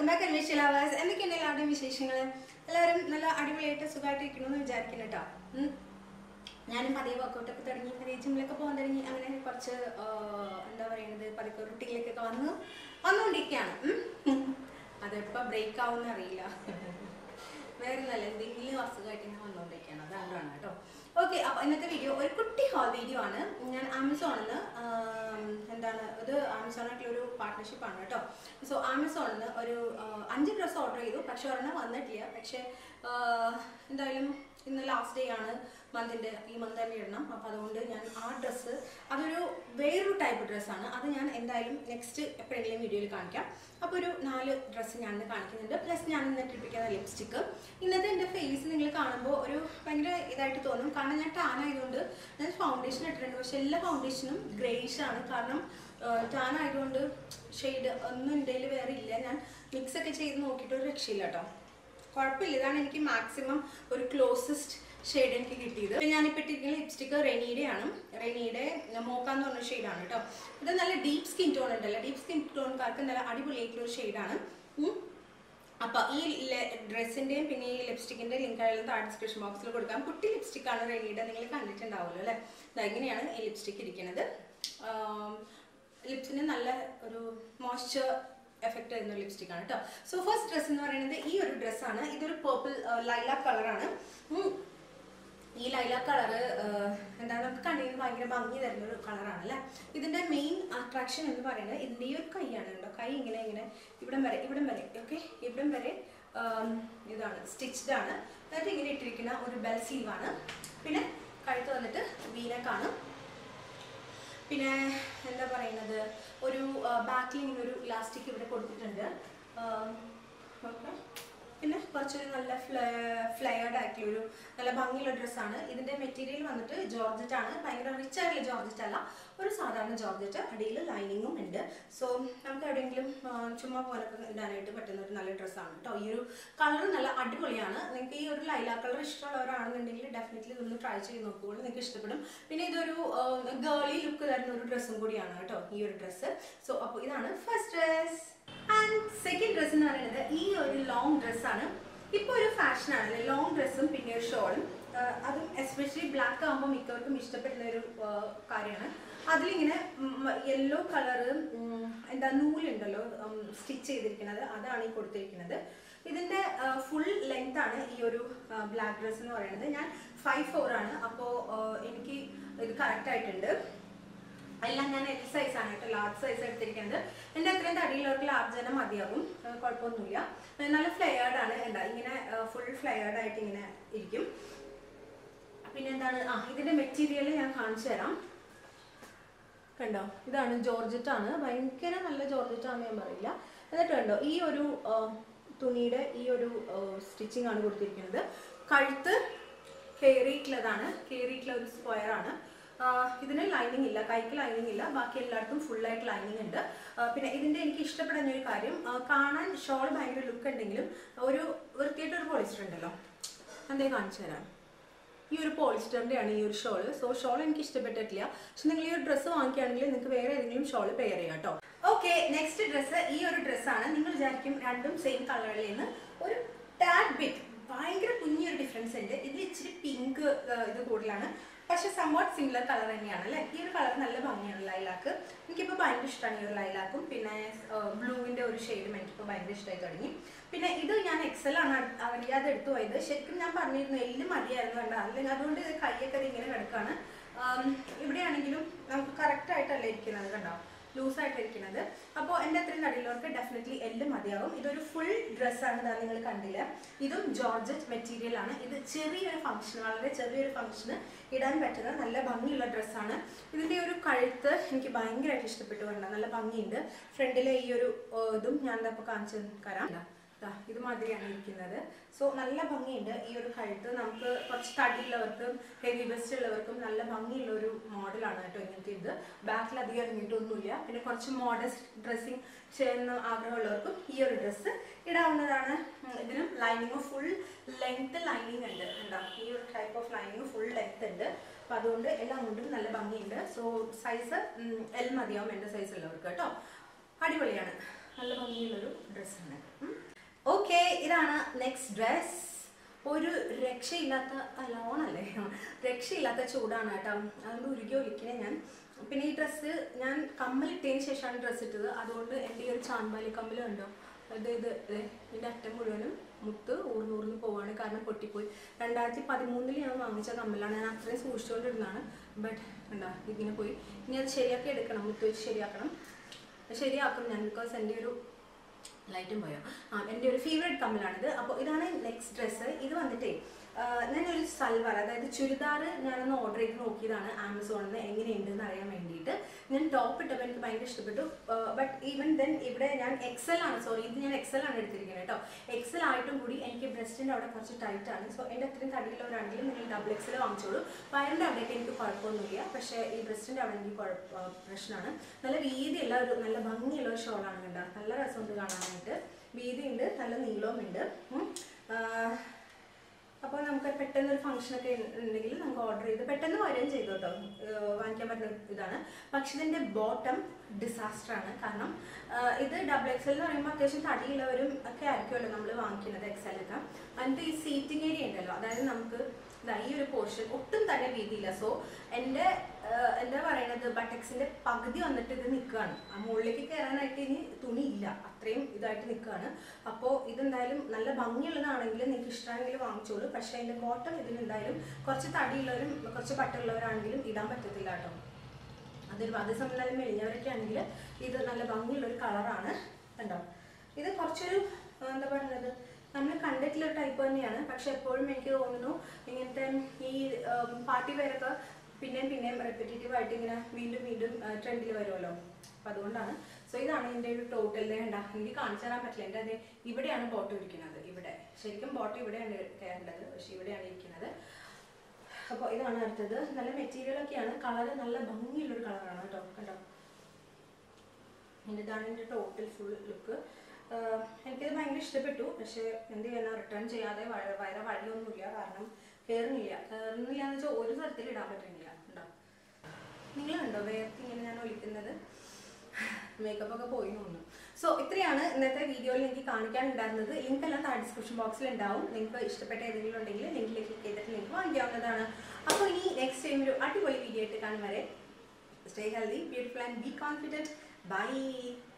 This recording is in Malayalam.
വെൽക്കം ബാക്ക് അന്വേഷിച്ച ലവേഴ്സ് എന്തൊക്കെയാണ് എല്ലാവരുടെയും വിശേഷങ്ങൾ എല്ലാവരും നല്ല അടിപൊളിയായിട്ട് സുഖമായിട്ട് ഇരിക്കണമെന്ന് വിചാരിക്കുന്നു കേട്ടോ ഉം. ഞാനും പതിയെ വർക്കൗട്ടൊക്കെ തുടങ്ങി പതിയെ ജിമ്മിലൊക്കെ പോകാൻ തുടങ്ങി അങ്ങനെ കുറച്ച് ആ, എന്താ പറയുന്നത് പതുക്കെ റുട്ടീനിലേക്കൊക്കെ വന്ന് വന്നുകൊണ്ടിരിക്കുകയാണ് ഉം. അതെപ്പോൾ ബ്രേക്ക് ആവുമെന്ന് അറിയില്ല വേറെ നല്ല എന്തെങ്കിലും അസുഖമായിട്ട് ഇങ്ങനെ വന്നുകൊണ്ടിരിക്കുകയാണ് അതുകൊണ്ടാണ് കേട്ടോ ഓക്കെ അപ്പോൾ ഇന്നത്തെ വീഡിയോ ഒരു കുട്ടി ഹോൾ വീഡിയോ ആണ് ഞാൻ ആമസോണിൽ നിന്ന് എന്താണ് ഇത് ആമസോണായിട്ടുള്ള ഒരു പാർട്ട്ണർഷിപ്പ് ആണ് കേട്ടോ സോ ആമസോണിൽ നിന്ന് ഒരു ആ, അഞ്ച് ഡ്രസ്സ് ഓർഡർ ചെയ്തു പക്ഷെ ഒരെണ്ണം വന്നിട്ടില്ല പക്ഷേ ആ, എന്തായാലും ഇന്ന് ലാസ്റ്റ് ഡേ ആണ് മന്തിൻ്റെ ഈ മന്ത് തന്നെ ഇടണം അപ്പോൾ അതുകൊണ്ട് ഞാൻ ആ ഡ്രസ്സ് അതൊരു വേറൊരു ടൈപ്പ് ഡ്രസ്സാണ് അത് ഞാൻ എന്തായാലും നെക്സ്റ്റ് എപ്പോഴെങ്കിലും വീഡിയോയിൽ കാണിക്കാം അപ്പോൾ ഒരു നാല് ഡ്രസ്സ് ഞാൻ ഇന്ന് കാണിക്കുന്നുണ്ട് പ്ലസ് ഞാൻ ഇന്ന് ഇട്ടിരിക്കുന്ന ലിപ്സ്റ്റിക്ക് ഇന്നത്തെ എൻ്റെ ഫേസ് നിങ്ങൾ കാണുമ്പോൾ ഒരു ഭയങ്കര ഇതായിട്ട് തോന്നും കാരണം ഞാൻ ടാൻ ആയതുകൊണ്ട് ഞാൻ ഫൗണ്ടേഷൻ ഇട്ടിട്ടുണ്ട് പക്ഷെ എല്ലാ ഫൗണ്ടേഷനും ഗ്രേയിഷ് ആണ് കാരണം ടാൻ ആയതുകൊണ്ട് ഷെയ്ഡ് ഒന്നും എൻ്റെ കയ്യിൽ വേറെ ഇല്ല ഞാൻ മിക്സ് ഒക്കെ ചെയ്ത് നോക്കിയിട്ട് ഒരു രക്ഷയില്ല കേട്ടോ കുഴപ്പമില്ല ഇതാണ് എനിക്ക് മാക്സിമം ഒരു ക്ലോസസ്റ്റ് ഷെയ്ഡ് എനിക്ക് കിട്ടിയത് പിന്നെ ഞാനിപ്പോൾ ഇട്ടിരിക്കുന്ന ലിപ്സ്റ്റിക്ക് റെനീയുടെ ആണ് റെനീയുടെ മോക്ക എന്ന് പറഞ്ഞ ഷെയ്ഡാണ് കേട്ടോ ഇത് നല്ല ഡീപ്പ് സ്കിൻ ടോൺ ഉണ്ടല്ലോ ഡീപ്പ് സ്കിൻ ടോൺകാർക്ക് നല്ല അടിപൊളിയായിട്ടുള്ള ഒരു ഷെയ്ഡാണ് അപ്പോൾ ഈ ഡ്രസ്സിൻ്റെയും പിന്നെ ഈ ലിപ്സ്റ്റിക്കിൻ്റെ ലിങ്ക് ആയാലും താഴെ ഡിസ്ക്രിപ്ഷൻ ബോക്സിൽ കൊടുക്കാം കുട്ടി ലിപ്സ്റ്റിക്കാണ് റെനീയുടെ നിങ്ങൾ കണ്ടിട്ടുണ്ടാവുമല്ലോ അല്ലേ ദാ ഇങ്ങനെയാണ് ഈ ലിപ്സ്റ്റിക്ക് ഇരിക്കുന്നത് ലിപ്സിന് നല്ല ഒരു മോയ്സ്ചർ എഫക്റ്റ് വരുന്ന ഒരു ലിപ്സ്റ്റിക് ആണ് കേട്ടോ സോ ഫസ്റ്റ് ഡ്രസ്സ് എന്ന് പറയുന്നത് ഈ ഒരു ഡ്രസ്സാണ് ഇതൊരു പേർപ്പിൾ ലൈലാക്ക് കളറാണ് ഈ ലൈലാക്ക് കളറ് എന്താ നമുക്ക് കണ്ണിന് ഭയങ്കര ഭംഗി തരുന്ന ഒരു കളറാണ് അല്ലേ ഇതിന്റെ മെയിൻ അട്രാക്ഷൻ എന്ന് പറയുന്നത് ഇതിന്റെ ഈ ഒരു കൈയാണ് കേട്ടോ കൈ ഇങ്ങനെ ഇങ്ങനെ ഇവിടം വരെ ഇവിടം വരെ ഓക്കെ ഇവിടം വരെ ആം, ഇതാണ് സ്റ്റിച്ച്ഡ് ആണ് എന്നിട്ട് ഇങ്ങനെ ഇട്ടിരിക്കുന്ന ഒരു ബെൽ സ്ലീവ് ആണ് പിന്നെ കഴുത്ത് വന്നിട്ട് വീനക്കാണ് പിന്നെ എന്താ പറയുന്നത് ഒരു ബാക്കിൽ ഇങ്ങനെ ഒരു ഇലാസ്റ്റിക് ഇവിടെ കൊടുത്തിട്ടുണ്ട് ആം, okay. പിന്നെ കുറച്ചൊരു നല്ല ഫ്ലെയർഡ് ആയിട്ടുള്ള ഒരു നല്ല ഭംഗിയുള്ള ഡ്രസ്സാണ് ഇതിന്റെ മെറ്റീരിയൽ വന്നിട്ട് ജോർജറ്റ് ആണ് ഭയങ്കര റിച്ച് ആയിട്ടുള്ള ജോർജറ്റ് അല്ല ഒരു സാധാരണ ജോർജറ്റ് അടിയിൽ ലൈനിങ്ങും ഉണ്ട് സോ നമുക്ക് എവിടെയെങ്കിലും ആ, ചുമ്മാ പോലൊക്കെ ഇടാനായിട്ട് പറ്റുന്ന ഒരു നല്ല ഡ്രസ്സാണ് കേട്ടോ ഈ ഒരു കളർ നല്ല അടിപൊളിയാണ് നിങ്ങൾക്ക് ഈ ഒരു ലൈലാ കളർ ഇഷ്ടമുള്ളവരാണെന്നുണ്ടെങ്കിൽ ഡെഫിനറ്റ്ലി ഇതൊന്ന് ട്രൈ ചെയ്ത് നോക്കുകയുള്ളൂ നിങ്ങൾക്ക് ഇഷ്ടപ്പെടും പിന്നെ ഇതൊരു ഗേളി ലുക്ക് തരുന്ന ഒരു ഡ്രസ്സും കൂടിയാണ് കേട്ടോ ഈ ഒരു ഡ്രസ്സ് സോ അപ്പോൾ ഇതാണ് first dress and second dress എന്ന് പറയുന്നത് ഈ ഒരു ലോങ് ഡ്രസ്സാണ് ഇപ്പോൾ ഒരു ഫാഷനാണ് ലോങ് ഡ്രസ്സും പിന്നെ ഒരു ഷോളും അതും എസ്പെഷ്യലി ബ്ലാക്ക് ആകുമ്പോൾ മിക്കവർക്കും ഇഷ്ടപ്പെടുന്ന ഒരു കാര്യമാണ് അതിലിങ്ങനെ യെല്ലോ കളറ് എന്താ നൂലുണ്ടല്ലോ സ്റ്റിച്ച് ചെയ്തിരിക്കുന്നത് അതാണ് ഈ കൊടുത്തിരിക്കുന്നത് ഇതിന്റെ ഫുൾ ലെങ്ത് ആണ് ഈ ഒരു ബ്ലാക്ക് ഡ്രസ്സ് എന്ന് പറയുന്നത് ഞാൻ ഫൈവ് ഫോർ ആണ് അപ്പോൾ എനിക്ക് ഇത് കറക്റ്റ് ആയിട്ടുണ്ട് എല്ലാം ഞാൻ എൽ സൈസ് ആണ് കേട്ടോ ലാർജ് സൈസ് എടുത്തിരിക്കുന്നത് എൻ്റെ അത്രയും തടിയുള്ളവർക്ക് ലാർജ് തന്നെ മതിയാകും ഏഹ് കുഴപ്പമൊന്നുമില്ല ഏഹ് നല്ല ഫ്ലെയർഡ് ആണ് എന്താ ഇങ്ങനെ ഫുൾ ഫ്ലെയർഡ് ആയിട്ട് ഇങ്ങനെ ഇരിക്കും പിന്നെ എന്താണ് ആ ഇതിന്റെ മെറ്റീരിയൽ ഞാൻ കാണിച്ചു തരാം കണ്ടോ ഇതാണ് ജോർജറ്റ് ആണ് ഭയങ്കര നല്ല ജോർജറ്റ് ആണെന്ന് ഞാൻ പറയില്ല എന്നിട്ട് കണ്ടോ ഈ ഒരു ആ, തുണിയുടെ ഈ ഒരു സ്റ്റിച്ചിങ് ആണ് കൊടുത്തിരിക്കുന്നത് കഴുത്ത് കയറിയിട്ടുള്ളതാണ് കയറിയിട്ടുള്ള ഒരു സ്ക്വയർ ആണ് ആ, ഇതിന് ലൈനിങ് ഇല്ല കൈക്ക് ലൈനിങ് ഇല്ല ബാക്കി എല്ലായിടത്തും full ആയിട്ട് ലൈനിങ് ഉണ്ട് ആ, പിന്നെ ഇതിന്റെ എനിക്ക് ഇഷ്ടപ്പെടുന്ന ഒരു കാര്യം ആ, കാണാൻ ഷോൾ ഭയങ്കര ലുക്ക് ഉണ്ടെങ്കിലും ഒരു വൃത്തിയായിട്ട് ഒരു പോളിസ്റ്റർ ഉണ്ടല്ലോ എന്തേ കാണിച്ചു തരാം ഈ ഒരു പോളിസ്റ്ററിന്റെ ആണ് ഈ ഒരു ഷോള് സോ ഷോൾ എനിക്ക് ഇഷ്ടപ്പെട്ടിട്ടില്ല പക്ഷെ നിങ്ങൾ ഈ ഒരു ഡ്രസ്സ് വാങ്ങിക്കുകയാണെങ്കിൽ നിങ്ങൾക്ക് വേറെ ഏതെങ്കിലും ഷോൾ പെയർ ചെയ്യാം കേട്ടോ ഓക്കെ നെക്സ്റ്റ് ഡ്രസ്സ് ഈ ഒരു ഡ്രസ്സാണ് നിങ്ങൾ വിചാരിക്കും രണ്ടും സെയിം കളറിൽ നിന്ന് ഒരു ടാഡ് ബിറ്റ് ഭയങ്കര കുഞ്ഞൊരു ഡിഫറൻസ് ഉണ്ട് ഇത് ഇച്ചിരി പിങ്ക് ഇത് കൂടുതലാണ് പക്ഷെ സംവാട്ട് സിമിലർ കളർ തന്നെയാണ് അല്ലേ ഈ ഒരു കളർ നല്ല ഭംഗിയാണ് ലൈലാക്ക് എനിക്കിപ്പോൾ ഭയങ്കര ഇഷ്ടമാണ് ഈ ഒരു ലൈലാക്കും പിന്നെ ബ്ലൂവിൻ്റെ ഒരു ഷെയ്ഡും എനിക്കിപ്പോൾ ഭയങ്കര ഇഷ്ടമായി തുടങ്ങി പിന്നെ ഇത് ഞാൻ എക്സൽ ആണ് അട്- അറിയാതെ എടുത്തു പോയത് ശരിക്കും ഞാൻ പറഞ്ഞിരുന്നു എല്ലാം മതിയായിരുന്നു വേണ്ട അല്ലെങ്കിൽ അതുകൊണ്ട് ഇത് കൈയൊക്കെ ഇത് ഇങ്ങനെ കിടക്കാണ് ആം, ഇവിടെയാണെങ്കിലും നമുക്ക് കറക്റ്റ് ആയിട്ടല്ല ഇരിക്കുന്നത് കണ്ടോ ലൂസായിട്ട് ഇരിക്കുന്നത് അപ്പോൾ എൻ്റെ അത്രയും നടിയുള്ളവർക്ക് ഡെഫിനറ്റ്ലി എല്ലാം മതിയാവും ഇതൊരു ഫുൾ ഡ്രസ്സാണ് ഇതാ നിങ്ങൾ കണ്ടില്ല ഇതും ജോർജറ്റ് മെറ്റീരിയൽ ആണ് ഇത് ചെറിയൊരു ഫംഗ്ഷൻ വളരെ ചെറിയൊരു ഫംഗ്ഷന് ഇടാൻ പറ്റുന്ന നല്ല ഭംഗിയുള്ള ഡ്രസ്സാണ് ഇതിൻ്റെ ഒരു കഴുത്ത് എനിക്ക് ഭയങ്കരമായിട്ട് ഇഷ്ടപ്പെട്ടു കണ്ട നല്ല ഭംഗിയുണ്ട് ഫ്രണ്ടിലെ ഈ ഒരു ഏർ, ഇതും ഞാൻ ഇപ്പോൾ കാണിച്ചു തരാം ദാ, ദാ, ഇത് മാതിരിയാണ് ഇരിക്കുന്നത് സോ നല്ല ഭംഗിയുണ്ട് ഈ ഒരു കഴുത്ത് നമുക്ക് കുറച്ച് തടിയുള്ളവർക്കും ഹെവി വെസ്റ്റ് ഉള്ളവർക്കും നല്ല ഭംഗിയുള്ള ഒരു മോഡലാണ് കേട്ടോ ഇങ്ങനത്തെ ഇത് ബാക്കിൽ അധികം ഇറങ്ങിയിട്ടൊന്നുമില്ല പിന്നെ കുറച്ച് മോഡസ്റ്റ് ഡ്രസ്സിങ് ചെയ്യുന്ന ആഗ്രഹമുള്ളവർക്കും ഈ ഒരു ഡ്രസ്സ് ഇടാവുന്നതാണ് ഉം, ഇതിനും ലൈനിങ് ഫുൾ ലെങ്ത് ലൈനിങ് ഉണ്ട് എന്താ ഈ ഒരു type of lining full length ഉണ്ട് അപ്പം അതുകൊണ്ട് എല്ലാം കൊണ്ടും നല്ല ഭംഗിയുണ്ട് സോ സൈസ് എൽ മതിയാവും എൻ്റെ സൈസ് ഉള്ളവർക്ക് കേട്ടോ അടിപൊളിയാണ് നല്ല ഭംഗിയുള്ളൊരു ഡ്രസ്സാണ് ഇതാണ് നെക്സ്റ്റ് ഡ്രസ് ഒരു രക്ഷയില്ലാത്ത ലോണല്ലേ രക്ഷയില്ലാത്ത ചൂടാണ് കേട്ടോ അതുകൊണ്ട് ഉരുകി ഒലിക്കണേ ഞാൻ പിന്നെ ഈ ഡ്രസ്സ് ഞാൻ കമ്മലിട്ടതിന് ശേഷമാണ് ഡ്രസ്സ് ഇട്ടത് അതുകൊണ്ട് എൻ്റെ ഈ ഒരു ചാൻപാലി കമ്മൽ കണ്ടോ ഇത് ഇത് ദേ, ഇതിൻ്റെ അറ്റം മുഴുവനും മുത്ത് ഊർന്ന് ഊർന്ന് പോവാണ് കാരണം പൊട്ടിപ്പോയി രണ്ടായിരത്തി പതിമൂന്നിൽ ഞാൻ വാങ്ങിച്ച കമ്മലാണ് ഞാൻ അത്രയും സൂക്ഷിച്ചുകൊണ്ടിരുന്നതാണ് ബട്ട് എന്താ ഇതിങ്ങനെ പോയി ഇനി അത് ശരിയാക്കി എടുക്കണം മുത്ത് വെച്ച് ശരിയാക്കണം ശരിയാക്കും ഞാൻ ബിക്കോസ് എൻ്റെ ഒരു ലൈറ്റും പോയോ ആ എൻ്റെ ഒരു ഫേവറേറ്റ് കമ്മലാണിത് അപ്പോൾ ഇതാണ് നെക്സ്റ്റ് ഡ്രസ്സ് ഇത് വന്നിട്ടേ ആ, ഞാനൊരു സൽവാർ അതായത് ചുരിദാർ ഞാനൊന്ന് ഓർഡർ ചെയ്ത് നോക്കിയതാണ് ആമസോണിൽ നിന്ന് എങ്ങനെയുണ്ടെന്ന് അറിയാൻ വേണ്ടിയിട്ട് ഞാൻ ടോപ്പ് ഇട്ടപ്പോൾ എനിക്ക് ഭയങ്കര ഇഷ്ടപ്പെട്ടു ബട്ട് ഈവൻ ദെൻ ഇവിടെ ഞാൻ എക്സൽ ആണ് സോറി ഇത് ഞാൻ എക്സൽ ആണ് എടുത്തിരിക്കുന്നത് കേട്ടോ എക്സൽ ആയിട്ടും കൂടി എനിക്ക് ബ്രസ്റ്റിൻ്റെ അവിടെ കുറച്ച് ടൈറ്റ് ആണ് സോ എൻ്റെ അത്രയും തടിയുള്ളവരാണെങ്കിലും നിങ്ങൾ ഡബിൾ എക്സൽ വാങ്ങിച്ചോളൂ വയറിൻ്റെ അവിടെയൊക്കെ എനിക്ക് കുഴപ്പമൊന്നുമില്ല പക്ഷേ ഈ ബ്രസ്റ്റിൻ്റെ അവിടെ എനിക്ക് കുഴപ്പ ആ, പ്രശ്നമാണ് നല്ല വീതിയുള്ള ഒരു നല്ല ഭംഗിയുള്ള ഒരു ഷോളാണ് കണ്ടോ നല്ല രസമുണ്ട് കാണാനായിട്ട് വീതിയുണ്ട് നല്ല നീളവുമുണ്ട് ഉം. ആ, അപ്പോൾ നമുക്ക് പെട്ടെന്ന് ഒരു ഫംഗ്ഷൻ ഒക്കെ ഉണ്ടെങ്കിൽ നമുക്ക് ഓർഡർ ചെയ്ത് പെട്ടെന്ന് വരികയും ചെയ്തു കേട്ടോ ഏഹ് വാങ്ങിക്കാൻ പറ്റുന്ന ഇതാണ് പക്ഷെ ഇതിൻ്റെ ബോട്ടം ഡിസാസ്റ്റർ ആണ് കാരണം ആഹ് ഇത് ഡബിൾ എക്സൽ എന്ന് പറയുമ്പോൾ അത്യാവശ്യം തടിയുള്ളവരും ഒക്കെ ആയിരിക്കുമല്ലോ നമ്മൾ വാങ്ങിക്കുന്നത് എക്സലൊക്കെ അതിൻ്റെ ഈ സീറ്റിംഗ് ഏരിയ ഉണ്ടല്ലോ അതായത് നമുക്ക് ദാ ഈ ഒരു പോർഷൻ ഒട്ടും തന്നെ വീതിയില്ല സോ എൻ്റെ ആഹ് എന്താ പറയണത് ബട്ടക്സിന്റെ പകുതി വന്നിട്ട് ഇത് നിൽക്കുകയാണ് ആ മുകളിലേക്ക് കയറാനായിട്ട് ഇനി തുണി ഇല്ല അത്രയും ഇതായിട്ട് നിൽക്കുകയാണ് അപ്പോൾ ഇതെന്തായാലും നല്ല ഭംഗിയുള്ളതാണെങ്കിൽ നിങ്ങൾക്ക് ഇഷ്ടമാണെങ്കിൽ വാങ്ങിച്ചോളൂ പക്ഷേ അതിൻ്റെ ബോട്ടം ഇതിന് എന്തായാലും കുറച്ച് തടിയുള്ളവരും കുറച്ച് പട്ടുള്ളവരാണെങ്കിലും ഇടാൻ പറ്റത്തില്ല കേട്ടോ അതൊരു അതേസമയം നല്ല മെലിഞ്ഞവരൊക്കെ ആണെങ്കിൽ ഇത് നല്ല ഭംഗിയുള്ള ഒരു കളറാണ് കണ്ടോ ഇത് കുറച്ചൊരു ആ, എന്താ പറയുന്നത് നമ്മൾ കണ്ടിട്ടുള്ള ടൈപ്പ് തന്നെയാണ് പക്ഷെ എപ്പോഴും എനിക്ക് തോന്നുന്നു ഇങ്ങനത്തെ ഈ പാർട്ടി വെയറൊക്കെ പിന്നെയും പിന്നെയും റെപ്പിറ്റേറ്റീവ് ആയിട്ട് ഇങ്ങനെ വീണ്ടും വീണ്ടും ട്രെൻഡിൽ വരുമല്ലോ അപ്പം അതുകൊണ്ടാണ് സോ ഇതാണ് എൻ്റെ ഒരു ടോട്ടൽ വേണ്ട എനിക്ക് കാണിച്ചു തരാൻ പറ്റില്ല എൻ്റെ അതെ ഇവിടെയാണ് ബോട്ടം ഇരിക്കുന്നത് ഇവിടെ ശരിക്കും ബോട്ടം ഇവിടെയാണ് കയറേണ്ടത് പക്ഷെ ഇവിടെയാണ് ഇരിക്കുന്നത് അപ്പോൾ ഇതാണ് അടുത്തത് നല്ല മെറ്റീരിയൽ ഒക്കെയാണ് കളർ നല്ല ഭംഗിയുള്ളൊരു കളറാണ് കേട്ടോ കണ്ടോ എൻ്റെ ഇതാണ് എൻ്റെ ടോട്ടൽ ഫുൾ ലുക്ക് എനിക്കിത് ഭയങ്കര ഇഷ്ടപ്പെട്ടു പക്ഷേ എന്ത് ചെയ്യാനാ റിട്ടേൺ ചെയ്യാതെ വ- വേറെ വഴിയൊന്നുമില്ല കാരണം കയറുന്നില്ല കയറുന്നില്ല എന്ന് വെച്ചാൽ ഒരു തരത്തിൽ ഇടാൻ പറ്റുന്നില്ല ഉണ്ടോ നിങ്ങൾ കണ്ടോ വേർത്ത് ഇങ്ങനെ ഞാൻ ഒലിക്കുന്നത് മേക്കപ്പ് ഒക്കെ പോയി തോന്നുന്നു സോ ഇത്രയാണ് ഇന്നത്തെ വീഡിയോയിൽ എനിക്ക് കാണിക്കാനുണ്ടായിരുന്നത് ലിങ്ക് എല്ലാം താഴെ ഡിസ്ക്രിപ്ഷൻ ബോക്സിൽ ഉണ്ടാവും നിങ്ങൾക്ക് ഇഷ്ടപ്പെട്ട ഏതെങ്കിലും ഉണ്ടെങ്കിൽ ലിങ്കിലേക്ക് ക്ലിക്ക് ചെയ്തിട്ട് നിങ്ങൾക്ക് വാങ്ങിക്കാവുന്നതാണ് അപ്പോൾ ഇനി നെക്സ്റ്റ് ടൈം ഒരു അടിപൊളി വീഡിയോ ആയിട്ട് കാണും വരെ stay healthy beautiful and be confident by